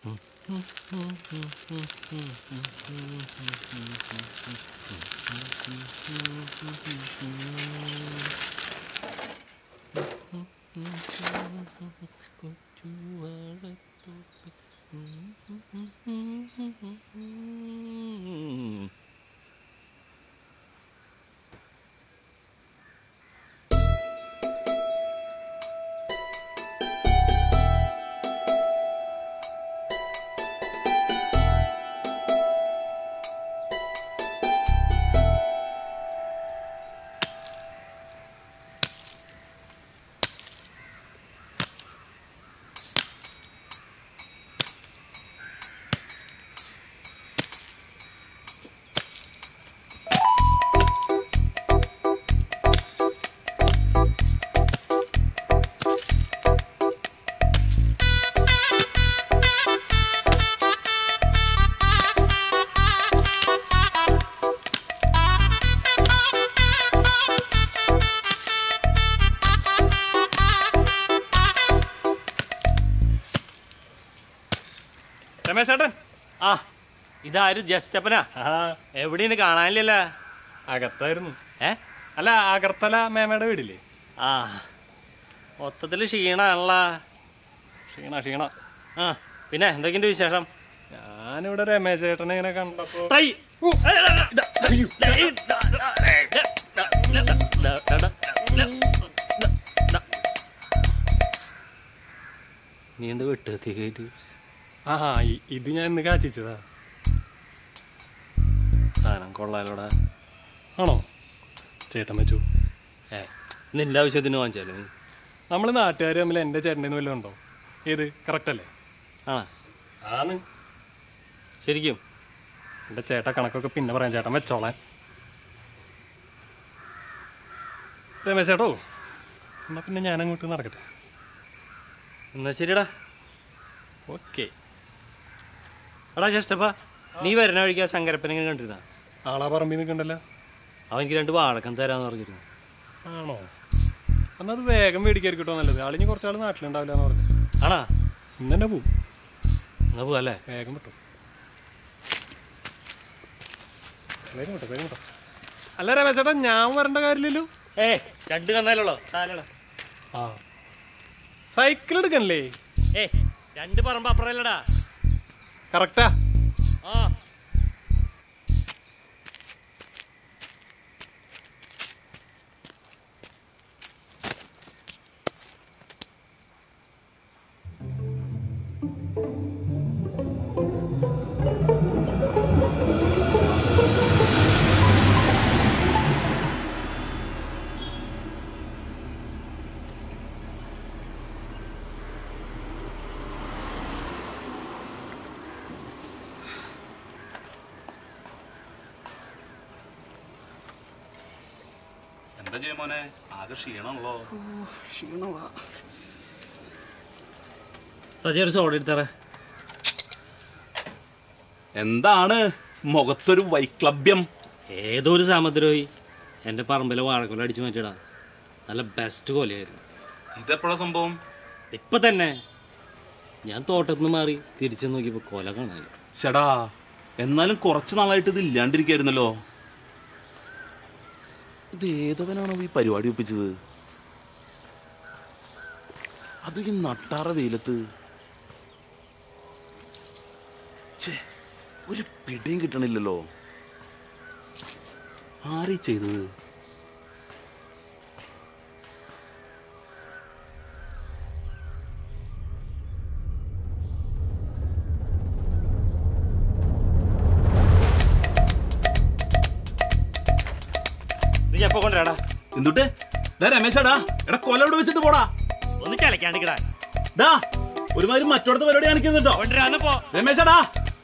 രമേശേട്ടൻ ആ ഇതാരും ജസ്റ്റപ്പനാ ആ എവിടെയാണ് കാണാനില്ലല്ലോ അകത്തായിരുന്നു ഏ അല്ല അകർത്തല മേമയുടെ വീടില്ലേ ആ മൊത്തത്തിൽ ക്ഷീണാണല്ലോ ക്ഷീണ ക്ഷീണ ആ പിന്നെ എന്തൊക്കെയുണ്ട് വിശേഷം ഞാനിവിടെ രമേശേട്ടനെ ഇങ്ങനെ കണ്ടപ്പോ ടൈ. നീ എന്ത് വെട്ടുകത്തിക്കായിട്ട് ആഹാ ഇ- ഇത് ഞാൻ ഇന്ന് കാച്ചിച്ചതാ സാധനം കൊള്ളാലോടാ ആണോ ചേട്ടൻ വെച്ചു ഏ നിന്റെ ആവശ്യത്തിന് വാങ്ങിച്ചാലോ നീ നമ്മൾ നാട്ടുകാർ തമ്മിൽ എൻ്റെ ചേട്ടൻ്റെ വല്ലതും ഉണ്ടോ ഏത് കറക്റ്റ് അല്ലേ ആ ആന്ന് ശരിക്കും എൻ്റെ ചേട്ട കണക്കൊക്കെ പിന്നെ പറയാം ചേട്ടൻ വെച്ചോളാൻ രമേശേട്ടോ എന്നാ പിന്നെ ഞാൻ അങ്ങോട്ട് നടക്കട്ടെ എന്നാ ശരിടാ ഓക്കെ എടാ ജസ്റ്റപ്പ നീ വരുന്ന വഴിക്ക് ആ ശങ്കരപ്പനെ ഇങ്ങനെ കണ്ടിരുന്ന ആളാ പറമ്പിൽ നിൽക്കണ്ടല്ലോ അവനിക്ക് രണ്ട് വാഴക്കം തരാന്ന് പറഞ്ഞിരുന്നു ആണോ എന്നാൽ അത് വേഗം മേടിക്കായിരിക്കട്ടോ നല്ലത് ആളിനി കുറച്ചാൾ നാട്ടിലുണ്ടാവില്ല എന്ന് പറഞ്ഞു ആണാ ഇന്ന് തന്നെ പോവും എന്നാ പോവല്ലേ വേഗം വിട്ടോ വേഗം വിട്ടോ വേഗം വിട്ടോ അല്ല രമേശേട്ടാ ഞാൻ വരേണ്ട കാര്യമില്ലല്ലോ ഏ രണ്ട് കന്നാലുള്ളോ സാലടാ ആ സൈക്കിൾ എടുക്കണല്ലേ ഏ രണ്ട് പറമ്പ് അപ്പുറല്ലടാ കറക്റ്റാ ആ എന്താ ചെയ്യ മോനെ ആകെ ക്ഷീണമല്ലോ സജി ഒരു സോഡ എടുത്തറ എന്താണ് മുഖത്തൊരു വൈക്ലഭ്യം ഏതോ ഒരു സാമദ്രോഹി എൻ്റെ പറമ്പിലെ വാഴക്കൊല അടിച്ചു മാറ്റിയടാ നല്ല ബെസ്റ്റ് കൊലയായിരുന്നു ഇതെപ്പോഴാ സംഭവം ഇപ്പൊ തന്നെ ഞാൻ തോട്ടത്തിൽ നിന്ന് മാറി തിരിച്ചു നോക്കിയപ്പോ കൊല കാണാനില്ല ചേടാ എന്നാലും കുറച്ച് നാളായിട്ട് ഇത് ഇല്ലാണ്ടിരിക്കായിരുന്നല്ലോ ഇത് ഏതവനാണോ ഈ പരിപാടി ഒപ്പിച്ചത് അത് ഈ നട്ടാറ വെയിലത്ത് ഛേ ഒരു പിടിയും കിട്ടണില്ലല്ലോ ആരീ ചെയ്തത് നീ എപ്പോ കൊണ്ടുവരാടാ എന്തുട്ട് ഡാ രമേശാടാ എടാ കൊല ഇവിടെ വെച്ചിട്ട് പോടാ ഒന്ന് ചലക്കാണ്ടിക്കടാ ഡാ ഒരുമാതിരി മറ്റോടത്തെ പരിപാടി കാണിക്കുന്നുട്ടോ കൊണ്ടുവരാന്ന് പോ രമേശടാ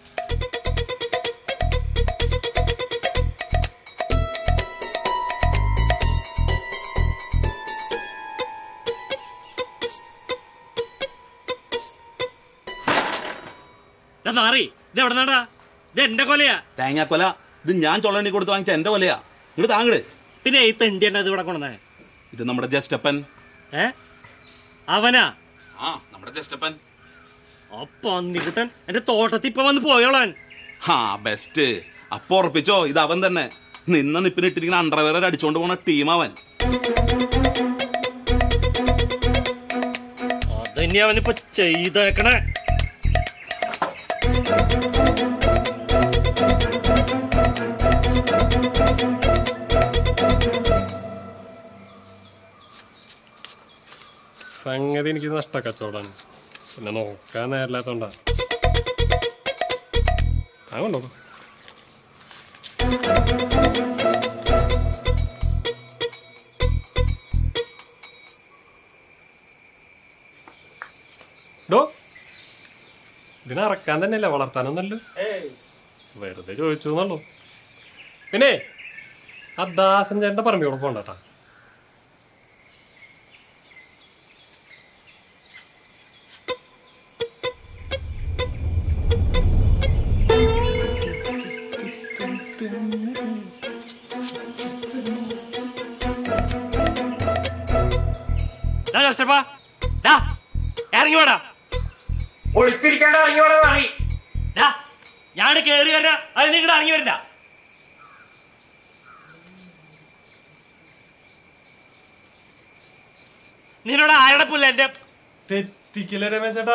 ഞാൻ നാറി ഇത് എവിടെ നടാ ഇത് എന്റെ കൊലയാ തേങ്ങാക്കൊല ഇത് ഞാൻ ചൊള്ളണി കൊടുത്ത് വാങ്ങിച്ച എന്റെ കൊലയാ ഇങ്ങോട്ട് താങ്ങട് പിന്നെ ഈ തെണ്ടി എന്നെ ഇത് ഇവിടെ കൊണ്ടുവന്നേ ഇത് നമ്മുടെ ജസ്റ്റപ്പൻ ഏ അവനാ ആ നമ്മുടെ ജസ്റ്റപ്പൻ ആ പന്നിക്കുട്ടൻ എന്റെ തോട്ടത്തിൽ ഇപ്പൊ വന്ന് പോയോളാൻ ഹാ ബെസ്റ്റ് അപ്പൊ ഉറപ്പിച്ചോ ഇത് അവൻ തന്നെ നിന്ന നിപ്പിന് ഇട്ടിരിക്കുന്ന അണ്ടർവെയർ അടിച്ചോണ്ട് പോണ ടീം അവൻ അതന്നെ അവനിപ്പോ ചെയ്തേക്കണേ സംഗതി എനിക്ക് നഷ്ടക്കച്ചവടാണ് പിന്നെ നോക്കാൻ നേരില്ലാത്തോണ്ടാ ഞാൻ കൊണ്ടോക്കാം ഡോ ഇതിനെ ഇറക്കാൻ തന്നെയല്ലേ വളർത്താനൊന്നല്ലോ വെറുതെ ചോദിച്ചു എന്നുള്ളൂ പിന്നെ ആ ദാസൻ ചേട്ടൻ്റെ പറമ്പിയോടെ പോകണ്ടട്ടാ ഡാ ജോസ്റ്റപ്പാ, ഡാ, ഇറങ്ങി വാടാ ഒളിച്ചിരിക്കേണ്ട ഇറങ്ങി വാടാ ഇറങ്ങി ഡാ ഞാൻ കേറി വരാ അത് നിങ്ങടെ ഇറങ്ങി വരണ്ട നിന്നോട് ആരുടെ പുല്ല എന്റെ തെറ്റിക്കല്ലേ രമേശേട്ടാ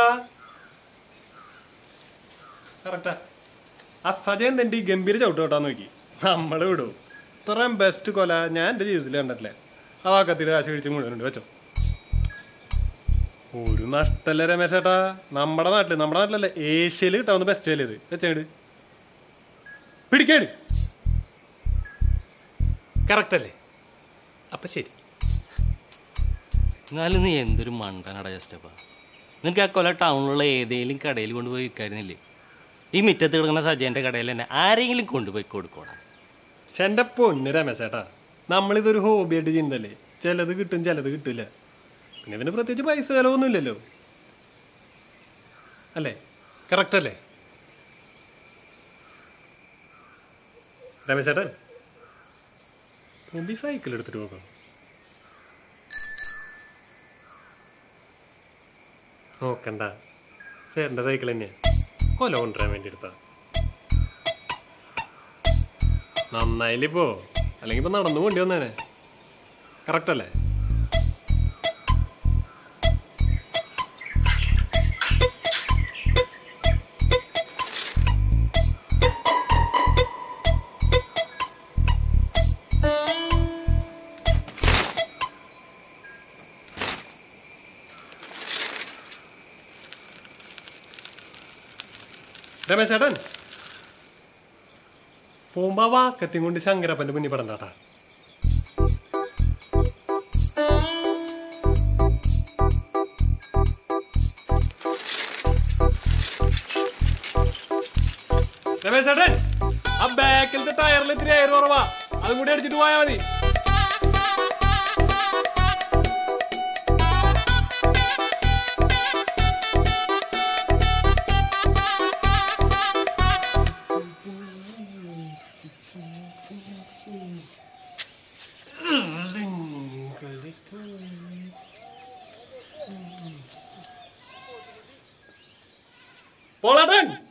കറക്റ്റാ ആ സജയൻ തന്റെ ഈ ഗംഭീര ചവിട്ട് കേട്ടാ നോക്കി നമ്മള് വിടും ഇത്രയും ബെസ്റ്റ് കൊല ഞാൻ എൻ്റെ ജീവിതത്തിൽ കണ്ടിട്ടില്ലേ ആ വാക്കത്തിൽ കാശ് കഴിച്ച് മുഴുവനുണ്ട് വെച്ചോ ഒരു നഷ്ടല്ല രമേശേട്ടാ നമ്മുടെ നാട്ടില് നമ്മുടെ നാട്ടിലല്ല ഏഷ്യയിൽ കിട്ടാവുന്ന ബെസ്റ്റ് വില ഇത് വെച്ചേട് പിടിക്കേട് കറക്റ്റ് അല്ലേ അപ്പൊ ശരി എന്നാലും നീ എന്തൊരു മണ്ടനടാ ജസ്റ്റപ്പാ നിനക്ക് ആ കൊല ടൗണിലുള്ള ഏതെങ്കിലും കടയിൽ കൊണ്ടുപോയി വിൽക്കായിരുന്നില്ലേ ഈ മുറ്റത്ത് കിടക്കുന്ന സജയന്റെ കടയിൽ തന്നെ ആരെങ്കിലും കൊണ്ടുപോയി കൊടുക്കോടാ പക്ഷെ എൻ്റെ പൊന്ന് രമേശേട്ടാ നമ്മളിതൊരു ഹോബിയായിട്ട് ചെയ്യുന്നതല്ലേ ചിലത് കിട്ടും ചിലത് കിട്ടില്ല പിന്നെ ഇതിന് പ്രത്യേകിച്ച് പൈസ ചിലവൊന്നും ഇല്ലല്ലോ അല്ലേ കറക്റ്റ് അല്ലേ രമേശേട്ടൻ മുമ്പ് സൈക്കിൾ എടുത്തിട്ട് പോകാം നോക്കണ്ട ചേട്ടൻ്റെ സൈക്കിൾ തന്നെയാ കൊല കൊണ്ടുവരാൻ വേണ്ടി എടുത്താ നന്നായില്ലിപ്പോ അല്ലെങ്കിൽ ഇപ്പൊ നടന്നു കൊണ്ടി വന്നേനെ കറക്റ്റ് അല്ലേ രമേശ് ചേട്ടൻ പോകുമ്പോ വാക്കത്തിയും കൊണ്ട് ശങ്കരപ്പന്റെ മുന്നിൽ പെടണ്ടാട്ടാ രമേശ് ചേട്ടൻ ആ ബാക്കിലത്തെ ടയറിൽ ഇത്തിരി എയർ കുറവാ അതും കൂടി അടിച്ചിട്ട് പോയാ മതി പോളാട്ടൻ